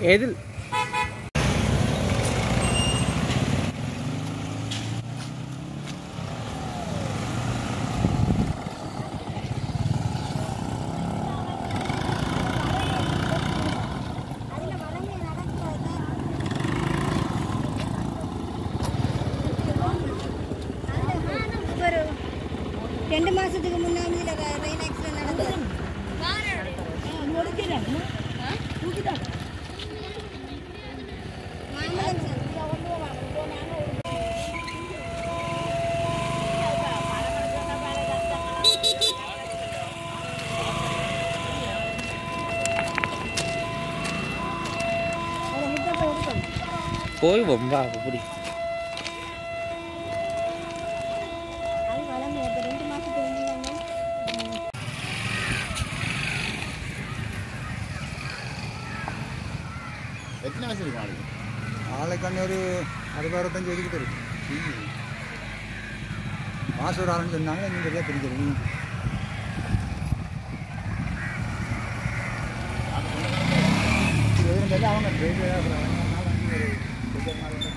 எதில் ஒரு ரெண்டு மாசத்துக்கு முன்னாடி ரெயின் ஆக்சிடென்ட் நடந்தது மாமல்லன் சார். போய் வம்பா அப்படி அது வளர்ந்து இப்போ ரெண்டு மாசத்துக்கு முன்னாடி எத்தனை வயசு இருக்கும் ஆளுக்கு ஆளுக்கு ஒரு அறுபது அறுபத்தஞ்சு வரைக்கும் தெரியும் மாதம் ஒரு ஆளுன்னு சொன்னாங்க இன்னும் சரியாக தெரிஞ்சது அவங்க டிரைவர்